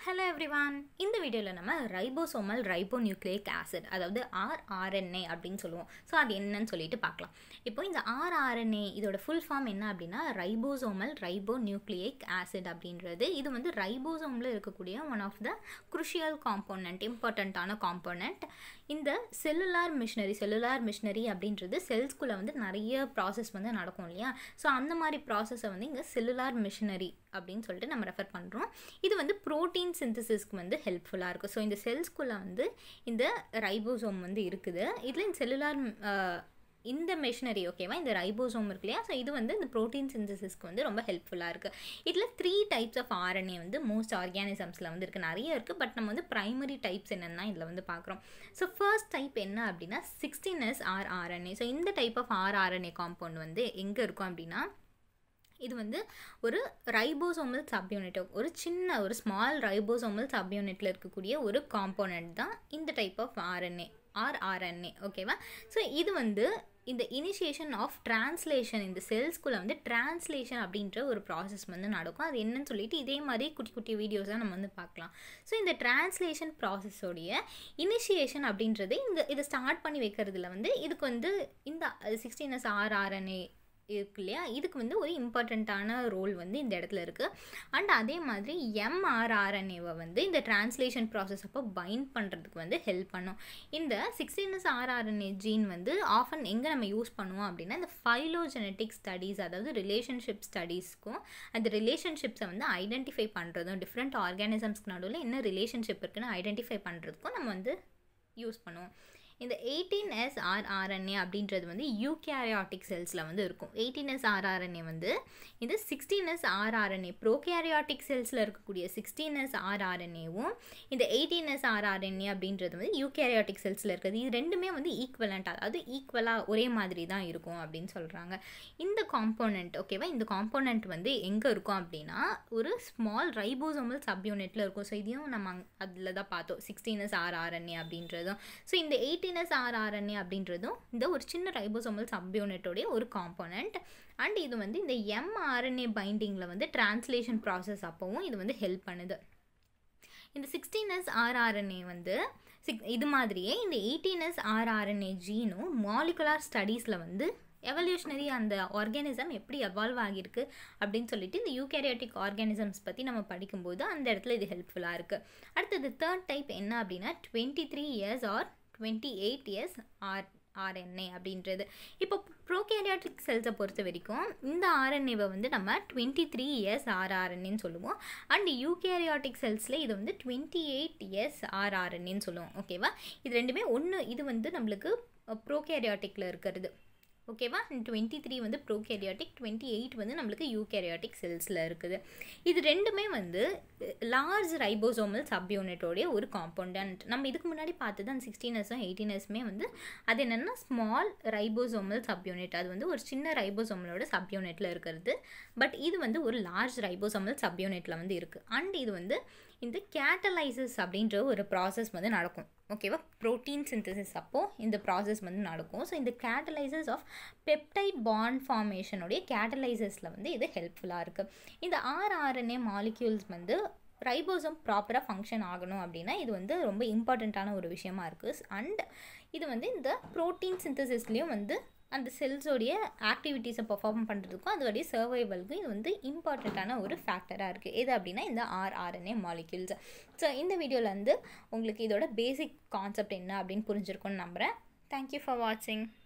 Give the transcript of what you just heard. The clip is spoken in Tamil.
ஹலோ எவ்ரிவான் இந்த வீடியோவில் நம்ம ரைபோசோமல் ரைபோ நியூக்ளியிக் ஆசிட் அதாவது ஆர்ஆர்என்ஏ அப்படின்னு சொல்லுவோம் ஸோ அது என்னன்னு சொல்லிட்டு பார்க்கலாம் இப்போ இந்த ஆர்ஆர்என்ஏ இதோட ஃபுல் ஃபார்ம் என்ன அப்படின்னா ரைபோசோமல் ரைபோ நியூக்ளியிக் ஆசிட் அப்படின்றது இது வந்து ரைபோசோமில் இருக்கக்கூடிய one of the crucial component இம்பார்ட்டண்ட்டான காம்போனன்ட் இந்த செல்லுலார் மிஷினரி செல்லுலார் மிஷினரி அப்படின்றது செல்ஸ்குள்ளே வந்து நிறைய ப்ராசஸ் வந்து நடக்கும் இல்லையா ஸோ அந்த மாதிரி ப்ராசஸை வந்து இங்கே செல்லுலார் மிஷினரி அப்படின்னு சொல்லிட்டு நம்ம ரெஃபர் பண்ணுறோம் இது வந்து ப்ரோட்டீன் சிந்தசிஸ்க்கு வந்து ஹெல்ப்ஃபுல்லாக இருக்குது ஸோ இந்த செல்ஸ்குள்ளே வந்து இந்த ரைபோசோம் வந்து இருக்குது இதில் இந்த செல்லுலார் இந்த மெஷினரி ஓகேவா இந்த ரைபோசோம் இருக்கு இல்லையா ஸோ இது வந்து இந்த ப்ரோட்டீன் சிந்தசிஸ்க்கு வந்து ரொம்ப ஹெல்ப்ஃபுல்லாக இருக்குது இதில் த்ரீ டைப்ஸ் ஆஃப் ஆர்என்ஏ வந்து மோஸ்ட் ஆர்கானிசம்ஸில் வந்து இருக்குது நிறைய இருக்குது பட் நம்ம வந்து ப்ரைமரி டைப்ஸ் என்னென்னா இதில் வந்து பார்க்குறோம் ஸோ ஃபர்ஸ்ட் டைப் என்ன அப்படின்னா sixteen S R RNA so இந்த type of R RNA compound வந்து எங்கே இருக்கும் அப்படின்னா இது வந்து ஒரு ரைபோசோமல் சப்யூனிட் ஒரு சின்ன ஒரு ஸ்மால் ரைபோசோமல் சப்யூனிட்டில் இருக்கக்கூடிய ஒரு காம்போனன்ட் தான் இந்த type of RNA R RNA ஓகேவா ஸோ இது வந்து இந்த இனிஷியேஷன் ஆஃப் டிரான்ஸ்லேஷன் இந்த செல்ஸ்குள்ளே வந்து டிரான்ஸ்லேஷன் அப்படின்ற ஒரு ப்ராசஸ் வந்து நடக்கும் அது என்னன்னு சொல்லிட்டு இதே மாதிரி குட்டி குட்டி வீடியோஸாக நம்ம வந்து பார்க்கலாம் ஸோ இந்த டிரான்ஸ்லேஷன் ப்ராசஸோடைய இனிஷியேஷன் அப்படின்றது இந்த இதை ஸ்டார்ட் பண்ணி வைக்கிறதுல வந்து இதுக்கு வந்து இந்த சிக்ஸ்டீன் எஸ் ஆர் ஆர்என்ஏ இருக்கு இல்லையா இதுக்கு வந்து ஒரு இம்பார்ட்டண்ட்டான ரோல் வந்து இந்த இடத்துல இருக்குது அண்ட் அதே மாதிரி எம்ஆர்ஆர்என்ஏவை வந்து இந்த டிரான்ஸ்லேஷன் ப்ராசஸ் அப்போ பைண்ட் பண்ணுறதுக்கு வந்து ஹெல்ப் பண்ணும் இந்த சிக்ஸ்டீன்எஸ் ஆர்ஆர்என்ஏ ஜீன் வந்து ஆஃபன் எங்கே நம்ம யூஸ் பண்ணுவோம் அப்படின்னா இந்த ஃபைலோஜெனட்டிக் ஸ்டடீஸ் அதாவது ரிலேஷன்ஷிப் ஸ்டடீஸ்க்கும் அந்த ரிலேஷன்ஷிப்ஸை வந்து ஐடென்டிஃபை பண்ணுறதும் டிஃப்ரெண்ட் ஆர்கானிசம்ஸ்க்கு நடுவில் என்ன ரிலேஷன்ஷிப் இருக்குன்னு ஐடென்டிஃபை பண்ணுறதுக்கும் நம்ம வந்து யூஸ் பண்ணுவோம் இந்த எயிட்டீன் எஸ் ஆர்ஆர்என்ஏ அப்படின்றது வந்து யூகேரியாட்டிக் செல்ஸில் வந்து இருக்கும் எயிட்டீன் எஸ் ஆர்ஆர்என்ஏ வந்து இந்த சிக்ஸ்டீன் எஸ் ஆர்ஆர்என்ஏ ப்ரோகேரியாட்டிக் செல்ஸில் இருக்கக்கூடிய சிக்ஸ்டீன் எஸ் ஆர்ஆர்என்ஏவும் இந்த எயிட்டீன் எஸ் ஆர்ஆர்என்ஏ அப்படின்றது வந்து யூகேரியாட்டிக் செல்ஸில் இருக்குது இது ரெண்டுமே வந்து ஈக்குவலண்ட் அதாவது ஈக்குவலாக ஒரே மாதிரி தான் இருக்கும் அப்படின்னு சொல்கிறாங்க இந்த காம்போனண்ட் ஓகேவா இந்த காம்போனண்ட் வந்து எங்கே இருக்கும் அப்படின்னா ஒரு ஸ்மால் ரைபோசோமல் சப்யூனிட்டில் இருக்கும் ஸோ இதையும் நம்ம அதில் தான் பார்த்தோம் சிக்ஸ்டீன் எஸ் ஆர்ஆர்என்ஏ அப்படின்றதும் ஸோ இந்த எயிட் எயிட்டினஸ் ஆர்ஆர்என்ஏ அப்படின்றதும் இந்த ஒரு சின்ன ரைபோசோமல் சப்யூனிட்டோடைய ஒரு காம்போனண்ட் அண்ட் இது வந்து இந்த எம்ஆர்என்ஏ பைண்டிங்கில் வந்து டிரான்ஸ்லேஷன் ப்ராசஸ் அப்போவும் இது வந்து ஹெல்ப் பண்ணுது இந்த சிக்ஸ்டீனஸ் ஆர்ஆர்என்ஏ வந்து சிக் இது மாதிரியே இந்த எயிட்டீனஸ் ஆர்ஆர்என்ஏ ஜீனும் மாலிகுலார் ஸ்டடீஸில் வந்து எவல்யூஷனரி அந்த ஆர்கானிசம் எப்படி எவால்வ் ஆகியிருக்கு அப்படின்னு சொல்லிட்டு இந்த யூகேரியாட்டிக் ஆர்கானிசம்ஸ் பற்றி நம்ம படிக்கும்போது அந்த இடத்துல இது ஹெல்ப்ஃபுல்லாக இருக்குது அடுத்தது தேர்ட் டைப் என்ன அப்படின்னா twenty three years R twenty eight years R RNA அப்படின்றது இப்போ ப்ரோகேரியாட்டிக் செல்ஸை பொறுத்த வரைக்கும் இந்த ஆர்என்ஏவை வந்து நம்ம டுவெண்ட்டி த்ரீ இயர்ஸ் ஆர்ஆர்என்ஏன்னு சொல்லுவோம் அண்ட் யூகேரியாட்டிக் செல்ஸில் இது வந்து டுவெண்ட்டி எயிட் இயர்ஸ் ஆர்ஆர்என்ஏன்னு சொல்லுவோம் ஓகேவா இது ரெண்டுமே ஒன்று இது வந்து நம்மளுக்கு ப்ரோகேரியாட்டிக்கில் இருக்கிறது ஓகேவா டுவெண்ட்டி த்ரீ வந்து ப்ரோகேரியாட்டிக் டுவெண்ட்டி எயிட் வந்து நம்மளுக்கு யூகேரியாட்டிக் செல்ஸில் இருக்குது இது ரெண்டுமே வந்து லார்ஜ் ரைபோசோமல் சப்யூனிட்டோடைய ஒரு காம்பவுண்ட் நம்ம இதுக்கு முன்னாடி பார்த்தது அந்த சிக்ஸ்டீனர்ஸும் எயிட்டீனர்ஸுமே வந்து அது என்னென்னா ஸ்மால் ரைபோசோமல் சப்யூனிட் அது வந்து ஒரு சின்ன ரைபோசோமலோட சப்யூனிட்டில் இருக்கிறது பட் இது வந்து ஒரு லார்ஜ் ரைபோசோமல் சப்யூனிட்டில் வந்து இருக்குது அண்ட் இது வந்து இந்த கேட்டலைசஸ் அப்படின்ற ஒரு ப்ராசஸ் வந்து நடக்கும் ஓகேவா ப்ரோட்டீன் சிந்தசிஸ் அப்போது இந்த ப்ராசஸ் வந்து நடக்கும் ஸோ இந்த கேட்டலைசஸ் ஆஃப் பெப்டைட் பாண்ட் ஃபார்மேஷனுடைய கேட்டலைசஸில் வந்து இது ஹெல்ப்ஃபுல்லாக இருக்குது இந்த ஆர்ஆர்என்ஏ மாலிக்யூல்ஸ் வந்து ரைபோசம் ப்ராப்பராக ஃபங்க்ஷன் ஆகணும் அப்படின்னா இது வந்து ரொம்ப இம்பார்ட்டண்ட்டான ஒரு விஷயமா இருக்குது அண்ட் இது வந்து இந்த ப்ரோட்டீன் சிந்தசிஸ்லேயும் வந்து அந்த செல்ஸோடைய ஆக்டிவிட்டீஸை பர்ஃபார்ம் பண்ணுறதுக்கும் அதோடைய சர்வைவலுக்கும் இது வந்து இம்பார்ட்டண்ட்டான ஒரு ஃபேக்டராக இருக்குது எது அப்படின்னா இந்த ஆர்ஆர்என்ஏ மாலிக்யூல்ஸ் ஸோ இந்த வீடியோவில் வந்து உங்களுக்கு இதோட பேசிக் கான்செப்ட் என்ன அப்படின்னு புரிஞ்சிருக்கும்னு நம்புகிறேன் தேங்க்யூ ஃபார் வாட்சிங்